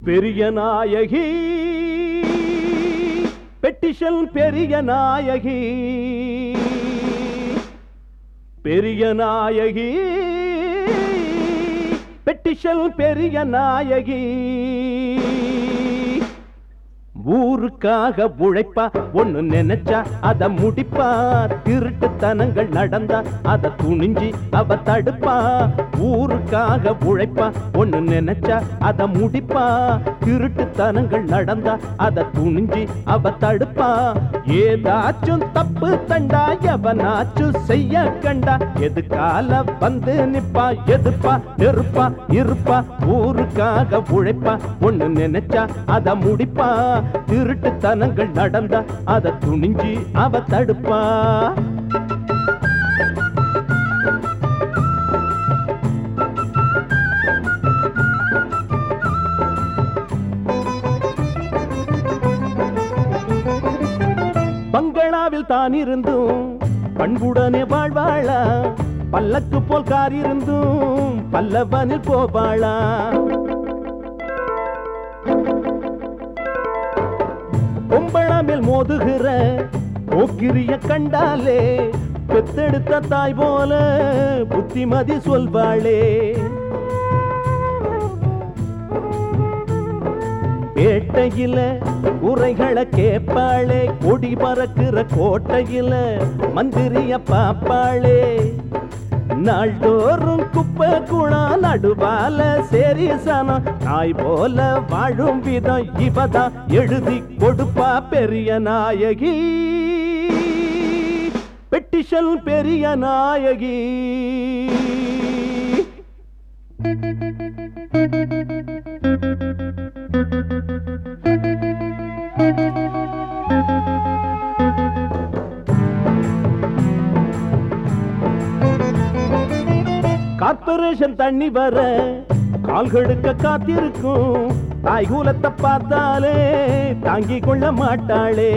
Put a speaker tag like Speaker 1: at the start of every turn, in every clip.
Speaker 1: பெரிய நாயகி பெட்டிஷன் பெரிய நாயகி பெரிய நாயகி பெட்டிஷன் பெரிய நாயகி ஊருக்காக உழைப்பா ஒண்ணு நினைச்சா அத முடிப்பா திருட்டுத்தனங்கள் நடந்தா அத துணிஞ்சி அவ தடுப்பா ஊருக்காக உழைப்பா ஒண்ணு நினைச்சா அத முடிப்பா திருட்டுத்தனங்கள் நடந்தா அத துணிஞ்சி அவ தடுப்பா ஏதாச்சும் தப்பு தண்டா எவனாச்சும் செய்ய கண்டா எதுக்கால வந்து நிப்பா எதிர்ப்பா நெருப்பா இருப்பா ஊருக்காக உழைப்பா ஒண்ணு நினைச்சா அத முடிப்பா திருட்டுத்தனங்கள் நடந்தா அத துணிஞ்சி அவ தடுப்பா பங்களாவில் தான் இருந்தும் பண்புடனே வாழ்வாளா பல்லக்கு போல் கார் இருந்தும் பல்லவனில் போவாளா பொம்பளமில் மோதுகிற போக்கிரிய கண்டாலே பெத்தெடுத்த தாய் போல புத்திமதி சொல்வாளே பேட்டையில உரைகளை கேட்பாளே கொடி பறக்கிற கோட்டையில மந்திரிய பாப்பாளே நாள்தோறும் குப்பை குளம் நடுவால சரி சனம் நாய் போல வாழும் விதம் இவதான் எழுதி கொடுப்பா பெரிய நாயகி பெட்டிஷன் பெரிய நாயகி கார்பரேஷன் தண்ணி வர கால்கெடுக்க காத்திருக்கும் தாய் கூலத்தை பார்த்தாலே தாங்கிக் கொள்ள மாட்டாளே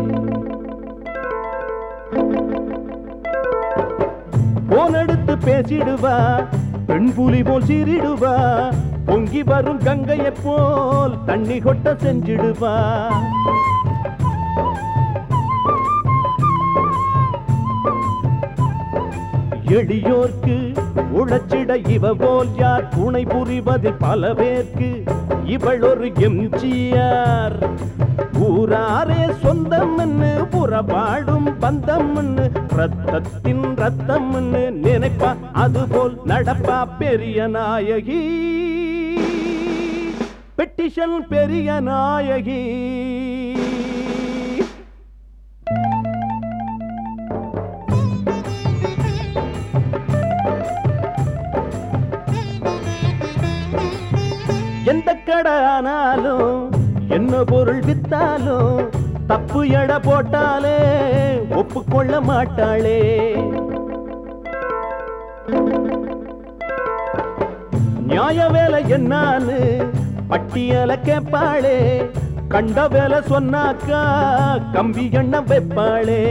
Speaker 1: போன் எடுத்து பேசிடுவா பெண் புலி போல் சீரிடுவா பொங்கி வரும் கங்கையை போல் தண்ணி கொட்ட செஞ்சிடுவா எளியோர்க்கு உழைச்சிட இவ போல் யார் துணை புரிவதில் பல பேர்க்கு இவள் ஒரு எம்ஜிஆர் ஊராரே சொந்தம் புறபாடும் பந்தம் ரத்தத்தின் ரத்தம் நினைப்பா அதுபோல் நடப்பா பெரிய நாயகி பெட்டிஷன் பெரிய நாயகி எந்த கடை ஆனாலும் என்ன பொருள் வித்தாலும் தப்பு எடை போட்டாலே ஒப்புக்கொள்ள மாட்டாளே நியாய வேலை என்னான்னு பட்டியல கேட்பாளே கண்ட வேலை சொன்னாக்கா கம்பி எண்ண வைப்பாளே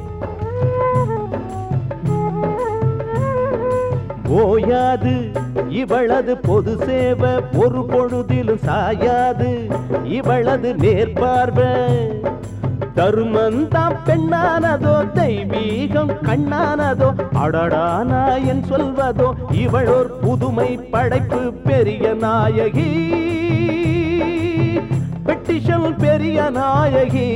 Speaker 1: ஓயாது இவளது பொது சேவை ஒரு பொழுதிலும் சாயாது இவளது நேர்பார்வை தருமந்தாம் பெண்ணானதோ தெய்வீகம் கண்ணானதோ அடடா நாயன் சொல்வதோ இவளோர் புதுமை படைப்பு பெரிய நாயகி பெட்டிஷன் பெரிய நாயகி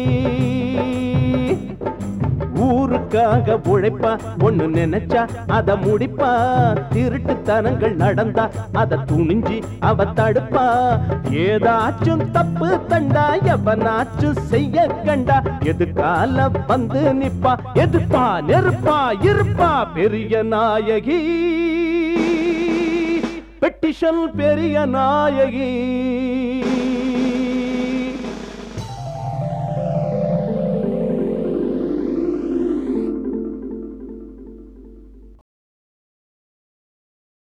Speaker 1: ஊருக்காக உழைப்பா ஒண்ணு நினைச்சா அத முடிப்பா திருட்டுத்தனங்கள் நடந்தா அத துணிஞ்சி அவ தடுப்பா ஏதாச்சும் தப்பு தண்டா எவனாச்சும் செய்ய கண்டா எதுக்கால வந்து நிப்பா எதுப்பா நெருப்பா இருப்பா பெரிய நாயகி பெட்டிஷன் பெரிய நாயகி